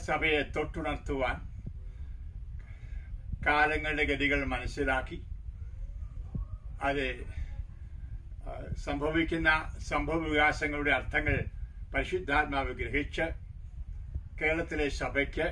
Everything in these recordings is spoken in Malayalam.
സഭയെ തൊട്ടുണർത്തുവാൻ കാലങ്ങളുടെ ഗതികൾ മനസ്സിലാക്കി അത് ആ, സംഭവിക്കുന്ന സംഭവ വികാസങ്ങളുടെ അർത്ഥങ്ങൾ പരിശുദ്ധാത്മാവ് ഗ്രഹിച്ച് കേരളത്തിലെ സഭയ്ക്ക്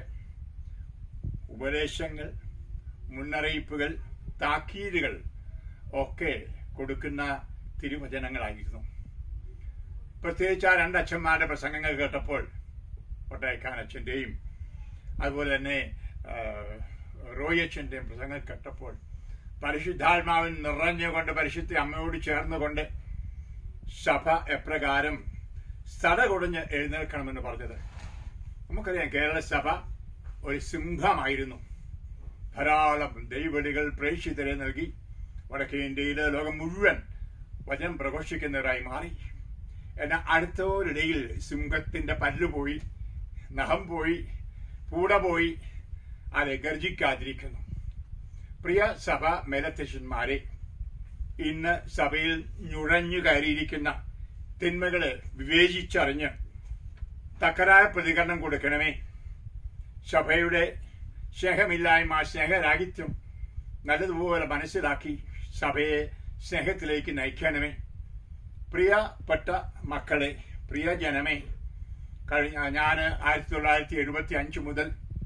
ഉപദേശങ്ങൾ മുന്നറിയിപ്പുകൾ താക്കീതുകൾ ഒക്കെ കൊടുക്കുന്ന തിരുവചനങ്ങളായിരുന്നു പ്രത്യേകിച്ച് ആ രണ്ടച്ഛന്മാരുടെ പ്രസംഗങ്ങൾ കേട്ടപ്പോൾ ഒട്ടേക്കാനച്ഛൻ്റെയും അതുപോലെ തന്നെ ആ, റോയച്ഛൻ്റെയും പ്രസംഗം കേട്ടപ്പോൾ പരിശുദ്ധാത്മാവിൻ നിറഞ്ഞുകൊണ്ട് പരിശുദ്ധ അമ്മയോട് ചേർന്നുകൊണ്ട് സഭ എപ്രകാരം സട കൊടഞ്ഞ് എഴുന്നേൽക്കണമെന്ന് പറഞ്ഞത് നമുക്കറിയാം കേരള സഭ ഒരു സിംഹമായിരുന്നു ധാരാളം ദൈവടികൾ പ്രേക്ഷിതരെ നൽകി വടക്കേ ഇന്ത്യയിലെ ലോകം മുഴുവൻ വചനം പ്രഘോഷിക്കുന്നവരായി മാറി എന്നാൽ അടുത്തവരിടയിൽ സിംഹത്തിന്റെ പല്ല് പോയി നഖം പോയി പൂട പോയി അത് ഗർജിക്കാതിരിക്കുന്നു പ്രിയ സഭ മേലധ്യക്ഷന്മാരെ ഇന്ന് സഭയിൽ നുഴഞ്ഞു കയറിയിരിക്കുന്ന തിന്മകളെ വിവേചിച്ചറിഞ്ഞ് തക്കരായ പ്രതികരണം കൊടുക്കണമേ സഭയുടെ സ്നേഹമില്ലായ്മ സ്നേഹരാഹിത്യം നല്ലതുപോലെ മനസ്സിലാക്കി സഭയെ സ്നേഹത്തിലേക്ക് നയിക്കണമേ പ്രിയപ്പെട്ട മക്കളെ പ്രിയ ജനമേ കഴിഞ്ഞ ഞാൻ ആയിരത്തി തൊള്ളായിരത്തി എഴുപത്തി അഞ്ച് മുതൽ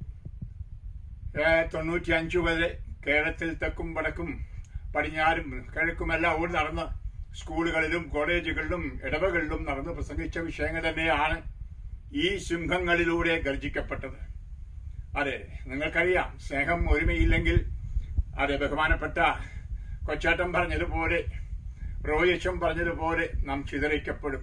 തൊണ്ണൂറ്റി അഞ്ച് വരെ കേരളത്തിൽ തെക്കും വടക്കും പടിഞ്ഞാറും കിഴക്കുമെല്ലാം ഓടി നടന്ന് സ്കൂളുകളിലും കോളേജുകളിലും ഇടവകളിലും നടന്ന് പ്രസംഗിച്ച വിഷയങ്ങൾ തന്നെയാണ് ഈ സിംഹങ്ങളിലൂടെ ഗർജിക്കപ്പെട്ടത് അതെ നിങ്ങൾക്കറിയാം സ്നേഹം ഒരുമയില്ലെങ്കിൽ അതെ ബഹുമാനപ്പെട്ട കൊച്ചാട്ടം പറഞ്ഞതുപോലെ റോയച്ചം പറഞ്ഞതുപോലെ നാം ചിതറിക്കപ്പെടും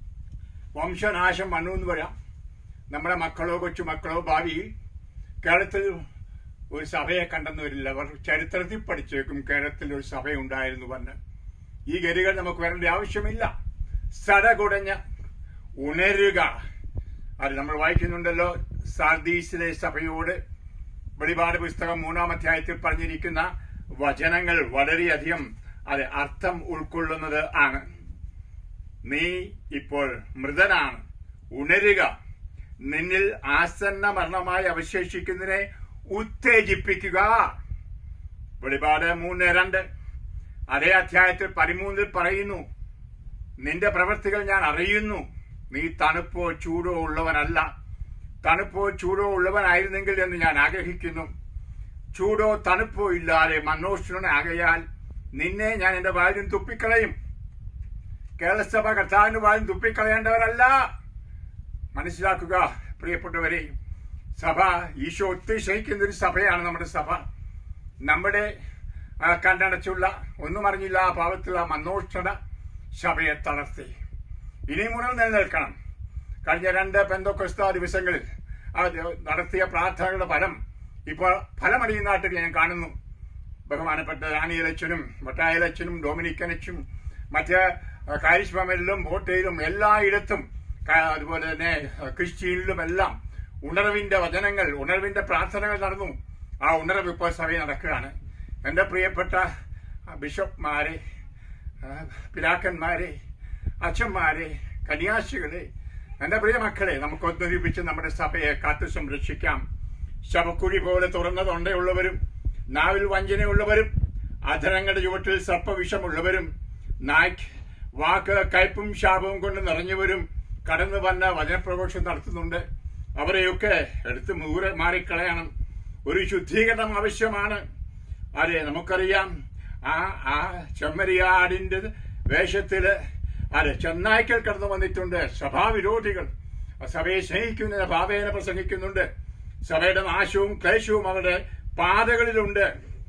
വംശനാശം വന്നു എന്ന് വരാം നമ്മുടെ മക്കളോ കൊച്ചുമക്കളോ ഭാവിയിൽ കേരളത്തിൽ ഒരു സഭയെ കണ്ടെന്ന് വരില്ല അവർ ചരിത്രത്തിൽ പഠിച്ചേക്കും കേരളത്തിൽ ഒരു സഭയുണ്ടായിരുന്നു പറഞ്ഞ് ഈ ഗതികൾ നമുക്ക് വരേണ്ട ആവശ്യമില്ല സടകുടഞ്ഞ ഉണരുക അത് നമ്മൾ വായിക്കുന്നുണ്ടല്ലോ സാർദീസിലെ സഭയോട് വെളിപാട് പുസ്തകം മൂന്നാം അധ്യായത്തിൽ പറഞ്ഞിരിക്കുന്ന വചനങ്ങൾ വളരെയധികം അത് അർത്ഥം ഉൾക്കൊള്ളുന്നത് ആണ് നീ ഇപ്പോൾ മൃതനാണ് ഉണരുക നിന്നിൽ ആസന്ന മരണമായി അവശേഷിക്കുന്നതിനെ ഉത്തേജിപ്പിക്കുക വെളിപാട് മൂന്ന് രണ്ട് അതേ അധ്യായത്തിൽ പതിമൂന്നിൽ പറയുന്നു നിന്റെ പ്രവൃത്തികൾ ഞാൻ അറിയുന്നു നീ തണുപ്പോ ചൂടോ ഉള്ളവനല്ല തണുപ്പോ ചൂടോ ഉള്ളവനായിരുന്നെങ്കിൽ എന്ന് ഞാൻ ആഗ്രഹിക്കുന്നു ചൂടോ തണുപ്പോ ഇല്ലാതെ മനോഷ്ണനാകയാൽ നിന്നെ ഞാൻ എന്റെ വായിലും തുപ്പിക്കളയും കേരളസഭ കർത്താവിന്റെ വായിലും തുപ്പിക്കളയേണ്ടവരല്ല മനസ്സിലാക്കുക പ്രിയപ്പെട്ടവരെ സഭ ഈശോ ഒത്തിരി ശയിക്കുന്ന ഒരു സഭയാണ് നമ്മുടെ സഭ നമ്മുടെ ആ, കണ്ടടച്ചുള്ള ഒന്നും അറിഞ്ഞില്ല ആ പാവത്തിലുള്ള മനോഷ്ണത സഭയെ തളർത്തി ഇനി മുതൽ നിലനിൽക്കണം കഴിഞ്ഞ രണ്ട് പെന്തോക്രിസ്ത ദിവസങ്ങളിൽ അത് നടത്തിയ പ്രാർത്ഥനകളുടെ ഫലം ഇപ്പോൾ ഫലമടിയുന്നതായിട്ട് ഞാൻ കാണുന്നു ബഹുമാനപ്പെട്ട റാണിയലച്ചനും മൊട്ടായലച്ചനും ഡൊമിനിക്കനച്ചും മറ്റ് കാരിശ്മമലിലും ബോട്ടയിലും എല്ലായിടത്തും ക- അതുപോലെ തന്നെ ക്രിസ്ത്യനിലും എല്ലാം ഉണർവിന്റെ വചനങ്ങൾ ഉണർവിന്റെ പ്രാർത്ഥനകൾ നടന്നു ആ ഉണർവ് ഇപ്പോൾ സഭയിൽ നടക്കുകയാണ് എൻ്റെ പ്രിയപ്പെട്ട ബിഷപ്പ്മാരെ ആ, പിതാക്കന്മാരെ അച്ഛന്മാരെ കന്യാസികളെ എൻ്റെ പ്രിയ മക്കളെ നമുക്ക് ഒത്തൊരുമിച്ച് നമ്മുടെ സഭയെ കാത്തു സംരക്ഷിക്കാം ശവക്കുഴി പോലെ തുറന്ന തൊണ്ടയുള്ളവരും നാവിൽ വഞ്ചനയുള്ളവരും അധരങ്ങളുടെ ചുവട്ടിൽ സർപ്പവിഷമുള്ളവരും നായ്ക്ക് വാക്ക് കയ്പും ശാപവും കൊണ്ട് നിറഞ്ഞവരും കടന്നു വന്ന വചനപ്രഘോഷം നടത്തുന്നുണ്ട് അവരെയൊക്കെ എടുത്ത് മൂരെ മാറിക്കളയണം ഒരു ശുദ്ധീകരണം ആവശ്യമാണ് അതെ നമുക്കറിയാം ആ ആ ചെമ്മരിയാടിന്റെ വേഷത്തില് അതെ ചെന്നായ്ക്കൽ കടന്നു വന്നിട്ടുണ്ട് സഭാവിരോധികൾ സഭയെ സ്നേഹിക്കുന്ന ഭാവേന പ്രസംഗിക്കുന്നുണ്ട് സഭയുടെ നാശവും ക്ലേശവും അവരുടെ പാതകളിലുണ്ട്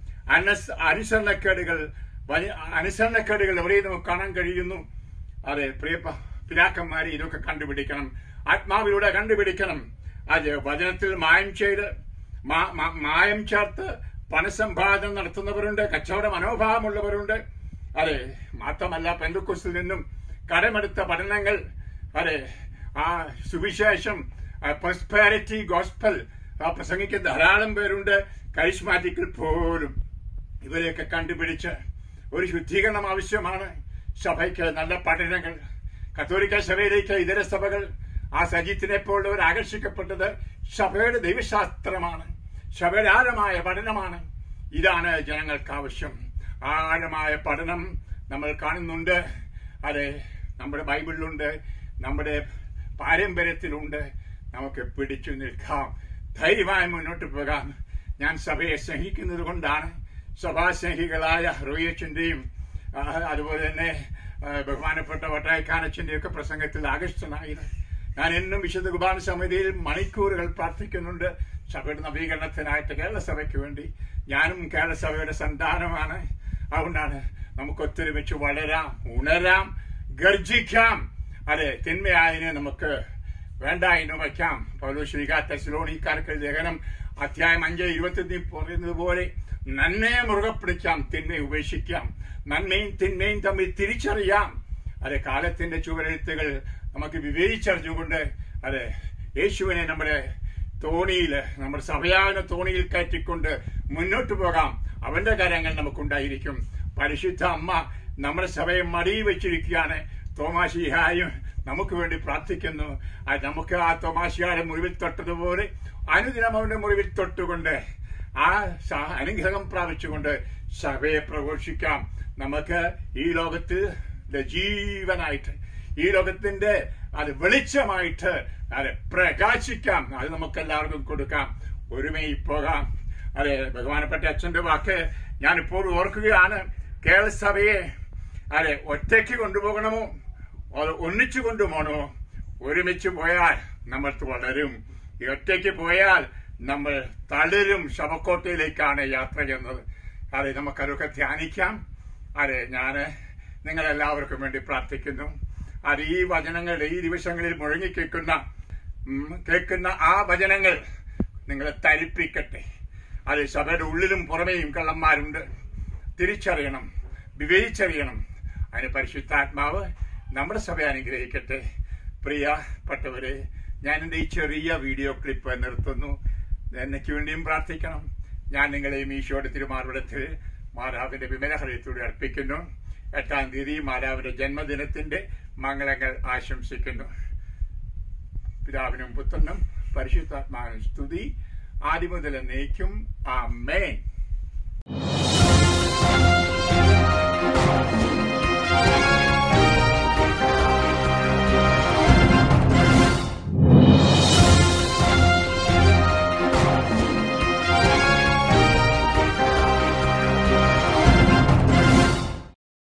അനസ് അനുസരണക്കേടുകൾ വലിയ അനുസരണക്കേടുകൾ എവിടെയും നമുക്ക് കാണാൻ കഴിയുന്നു അതെ പ്രിയ പ- പിതാക്കന്മാരെ ഇതൊക്കെ കണ്ടുപിടിക്കണം ആത്മാവിലൂടെ കണ്ടുപിടിക്കണം അത് വചനത്തിൽ മായം ചെയ്ത് മാ- മാ- മായം ചേർത്ത് പണസമ്പാദനം നടത്തുന്നവരുണ്ട് കച്ചവട മനോഭാവമുള്ളവരുണ്ട് അതെ മാത്രമല്ല പെന്തുക്കുസിൽ നിന്നും കടമെടുത്ത പഠനങ്ങൾ അതെ ആ സുവിശേഷം പ്രോസ്പാരിറ്റി ഗോസ്പൽ പ്രസംഗിക്കുന്ന ധാരാളം പേരുണ്ട് കരിസ്മാറ്റിക്കിൽ പോലും ഇവരെയൊക്കെ കണ്ടുപിടിച്ച് ഒരു ശുദ്ധീകരണം ആവശ്യമാണ് സഭയ്ക്ക് നല്ല പഠനങ്ങൾ കത്തോലിക്ക സഭയിലേക്ക് ഇതര സഭകൾ ആ സജിത്തിനെ പോലുള്ളവർ ആകർഷിക്കപ്പെട്ടത് സഭയുടെ ദൈവശാസ്ത്രമാണ് സഭയുടെ ആഴമായ പഠനമാണ് ഇതാണ് ജനങ്ങൾക്ക് ആവശ്യം ആ ആഴമായ പഠനം നമ്മൾ കാണുന്നുണ്ട് അതെ നമ്മുടെ ബൈബിളിലുണ്ട് നമ്മുടെ പാരമ്പര്യത്തിലുണ്ട് നമുക്ക് പിടിച്ചു നിൽക്കാം ധൈര്യമായി മുന്നോട്ട് പോകാം ഞാൻ സഭയെ സ്നേഹിക്കുന്നത് കൊണ്ടാണ് സഭാസ്നേഹികളായ റോയച്ചന്റെയും അതുപോലെ തന്നെ ആ, ബഹുമാനപ്പെട്ട വട്ടായക്കാനച്ചന്റെയും ഒക്കെ പ്രസംഗത്തിൽ ആകർഷ്ടനായത് ഞാൻ എന്നും വിശുദ്ധ കുർബാന സമിതിയിൽ മണിക്കൂറുകൾ പ്രാർത്ഥിക്കുന്നുണ്ട് സഭയുടെ നവീകരണത്തിനായിട്ട് കേരള സഭയ്ക്ക് വേണ്ടി ഞാനും കേരള സഭയുടെ സന്താനമാണ് അതുകൊണ്ടാണ് നമുക്ക് ഒത്തൊരുമിച്ച് വളരാം ഉണരാം ഗർജിക്കാം അതെ തിന്മയായതിനെ നമുക്ക് വേണ്ട എന്ന് വയ്ക്കാം പൗലോശ്രീക തെസ്ലോണിക്കാർക്ക് ലേഖനം അധ്യായം അഞ്ച് ഇരുപത്തി പറയുന്നത് പോലെ നന്മയെ മുറുകെ പിടിക്കാം തിന്മയെ ഉപേക്ഷിക്കാം നന്മയും തിന്മയും തമ്മിൽ തിരിച്ചറിയാം അതെ കാലത്തിന്റെ ചുവരെഴുത്തുകൾ നമുക്ക് വിവേചിച്ചറിഞ്ഞുകൊണ്ട് അതെ യേശുവിനെ നമ്മുടെ തോണിയിൽ നമ്മുടെ സഭയാകുന്ന തോണിയിൽ കയറ്റിക്കൊണ്ട് മുന്നോട്ട് പോകാം അവന്റെ കാര്യങ്ങൾ നമുക്കുണ്ടായിരിക്കും പരിശുദ്ധ അമ്മ നമ്മുടെ സഭയെ മടിയിൽ വെച്ചിരിക്കുകയാണ് തോമാശിഹായും നമുക്ക് വേണ്ടി പ്രാർത്ഥിക്കുന്നു അത് നമുക്ക് ആ തോമാശിഹായുടെ മുറിവിൽ തൊട്ടതുപോലെ അനുദിനം അവന്റെ മുറിവിൽ തൊട്ടുകൊണ്ട് ആ സ- അനുഗ്രഹം പ്രാപിച്ചുകൊണ്ട് സഭയെ പ്രഘോഷിക്കാം നമുക്ക് ഈ ലോകത്ത് ഇത് ജീവനായിട്ട് ഈ ലോകത്തിന്റെ അത് വെളിച്ചമായിട്ട് അത് പ്രകാശിക്കാം അത് നമുക്ക് എല്ലാവർക്കും കൊടുക്കാം ഒരുമയിൽ പോകാം അതെ ബഹുമാനപ്പെട്ട അച്ഛന്റെ വാക്ക് ഞാൻ ഇപ്പോൾ ഓർക്കുകയാണ് കേരള സഭയെ അതെ ഒറ്റയ്ക്ക് കൊണ്ടുപോകണമോ അത് ഒന്നിച്ചു കൊണ്ടുപോകണമോ ഒരുമിച്ച് പോയാൽ നമ്മൾ വളരും ഈ ഒറ്റയ്ക്ക് പോയാൽ നമ്മൾ തളരും ശവക്കോട്ടയിലേക്കാണ് യാത്ര ചെയ്യുന്നത് അതെ നമുക്കതൊക്കെ ധ്യാനിക്കാം അതെ ഞാന് നിങ്ങളെല്ലാവർക്കും വേണ്ടി പ്രാർത്ഥിക്കുന്നു അത് ഈ വചനങ്ങൾ ഈ ദിവസങ്ങളിൽ മുഴങ്ങിക്കേൾക്കുന്ന ഉം, കേൾക്കുന്ന ആ വചനങ്ങൾ നിങ്ങളെ തരിപ്പിക്കട്ടെ അത് സഭയുടെ ഉള്ളിലും പുറമേയും കള്ളന്മാരുണ്ട് തിരിച്ചറിയണം വിവേചിച്ചറിയണം അതിന് പരിശുദ്ധാത്മാവ് നമ്മുടെ സഭ അനുഗ്രഹിക്കട്ടെ പ്രിയപ്പെട്ടവരെ ഞാൻ എൻ്റെ ഈ ചെറിയ വീഡിയോ ക്ലിപ്പ് നിർത്തുന്നു എനിക്ക് വേണ്ടിയും പ്രാർത്ഥിക്കണം ഞാൻ നിങ്ങളെയും ഈശോയുടെ തിരുമാറുടത്തിൽ മാതാവിന്റെ വിമലഹൃദയത്തോടെ അർപ്പിക്കുന്നു എട്ടാം തീയതി മാതാവിന്റെ ജന്മദിനത്തിന്റെ മംഗളങ്ങൾ ആശംസിക്കുന്നു പിതാവിനും പുത്രനും പരിശുദ്ധാത്മാവിനും സ്തുതി ആദ്യം മുതൽ എന്നേക്കും ആമേൻ